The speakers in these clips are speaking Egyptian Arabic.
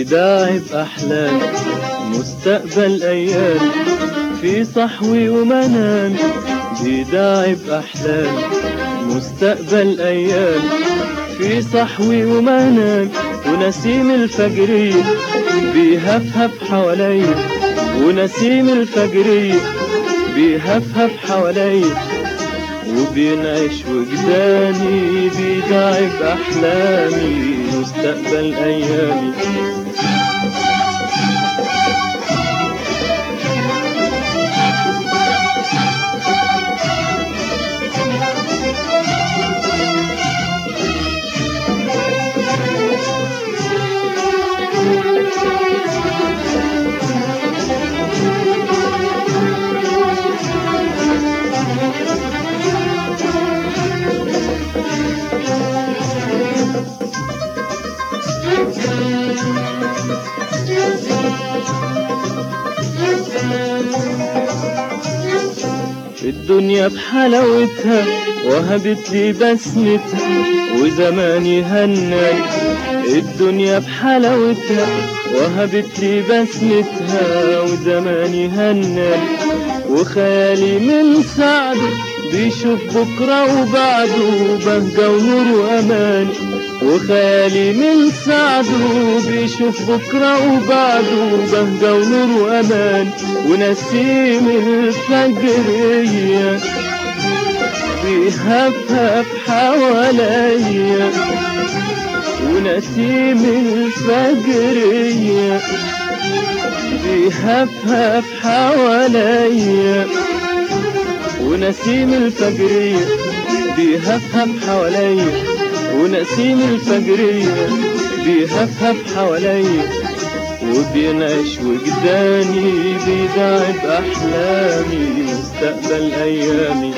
بيداعب أحلامي مستقبل أيامي في صحوي ومنامي بيداعب أحلامي مستقبل أيامي في صحوي ومنامي ونسيم الفجرية بيهفهف حواليا ونسيم الفجرية بيهفهف حواليا وبينعش وجداني بيداعب أحلامي مستقبل أيامي الدنيا بحلاوتها وهبت لي بسمتها وزماني هناني الدنيا بحلاوتها وهبت لي بسمتها وزماني هناني وخيالي من سعده بيشوف بكرة وبعده بهجة ونور وأمان وخيالي من سعده بيشوف بكرة وبعده بهجة ونور وأمان ونسيم الفجرية بيهفهف حواليا ونسيم الفجرية بيهفهف حواليا ونسيم الفجرية بيهفهف حواليا ونسيم الفجرية بيهفهف حواليا وبينعش وجداني بيداعب أحلامي مستقبل أيامي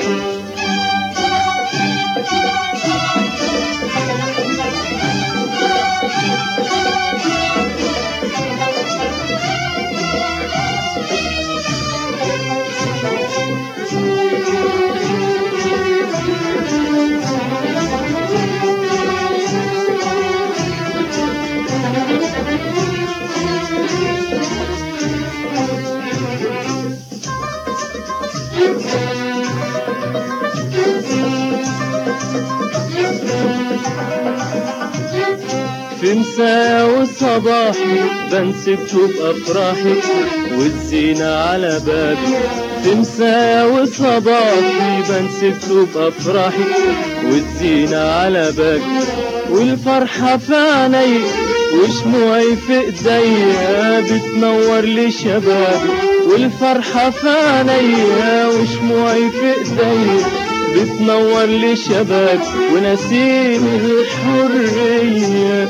في مساء وصباحي بنسبته بأفراحي والزينة على بابي في مساء وصباحي بنسبته بأفراحي والزينة على بابي والفرحة في عيني وشموعي في ايديا بتنور لي شبابي والفرحة في عينيا وشموعي في ايديا بتنور لي شباب ونسيم الحرية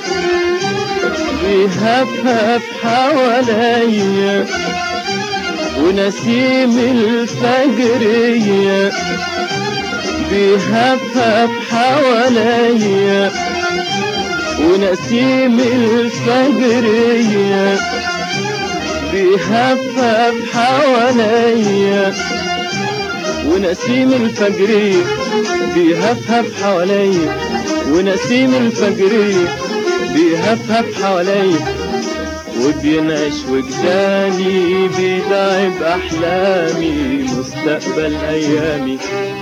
بيهفهف حواليا ونسيم الفجرية بيهفهف حواليا ونسيم الفجرية بيهفهف حواليا ونسيم الفجرية بيهفهف حواليا ونسيم الفجرية بيهفهف حواليا وبينعش وجداني بيداعب أحلامي مستقبل أيامي